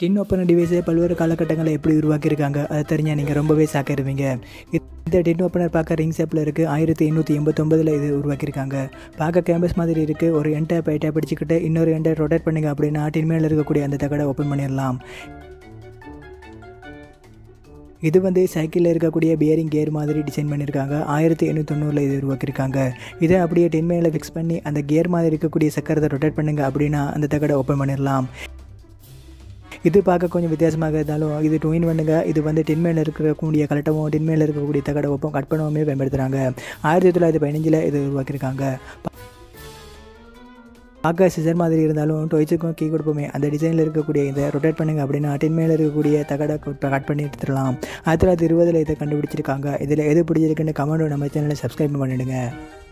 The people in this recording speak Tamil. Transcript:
டின் ஓப்பனர் டிவைஸை பல்வேறு காலகட்டங்களில் எப்படி உருவாக்கியிருக்காங்க அதை தெரிஞ்சால் நீங்கள் ரொம்பவே சாக்கிடுவீங்க இந்த டின் ஓப்பனர் பார்க்க ரிங் ஷேப்பில் இருக்குது ஆயிரத்தி எண்ணூற்றி எண்பத்தொம்பதில் இது உருவாக்கியிருக்காங்க பார்க்க கேம்பஸ் மாதிரி இருக்குது ஒரு எண்டை பைட்டை பிடிச்சிக்கிட்டு இன்னொரு எண்டை ரொட்டேட் பண்ணுங்க அப்படின்னா டின் மேலே இருக்கக்கூடிய அந்த தகடை ஓப்பன் பண்ணிடலாம் இது வந்து சைக்கிளில் இருக்கக்கூடிய பியரிங் கேர் மாதிரி டிசைன் பண்ணியிருக்காங்க ஆயிரத்தி எண்ணூற்றி தொண்ணூறில் இது உருவாக்கியிருக்காங்க இதை அப்படியே டென் மேலே ஃபிக்ஸ் பண்ணி அந்த கியர் மாதிரி இருக்கக்கூடிய சக்கரத்தை ரொட்டேட் பண்ணுங்க அப்படின்னா அந்த தகடை ஓப்பன் பண்ணிடலாம் இது பார்க்க கொஞ்சம் வித்தியாசமாக இருந்தாலும் இது ட்வின் பண்ணுங்க இது வந்து டென் மேலே இருக்கக்கூடிய கலட்டவும் டென் மேலே இருக்கக்கூடிய தகடை ஒப்பம் கட் பண்ணவுமே பயன்படுத்துகிறாங்க ஆயிரத்தி தொள்ளாயிரத்தி பதினஞ்சில் இது உருவாக்கியிருக்காங்க பார்க்க சிசர் மாதிரி இருந்தாலும் டொய்ச்சுக்கும் கீ கொடுப்போமே அந்த டிசைனில் இருக்கக்கூடிய இதை ரொட்டேட் பண்ணுங்க அப்படின்னா டென் மேலே இருக்கக்கூடிய தகடை கட் பண்ணி எடுத்துடலாம் ஆயிரத்தி தொள்ளாயிரத்தி இருபதில் இதை கண்டுபிடிச்சிருக்காங்க இதில் எது பிடிச்சிருக்குன்னு கமெண்ட் நம்ம சேனலை சப்ஸ்கிரைப் பண்ணிடுங்க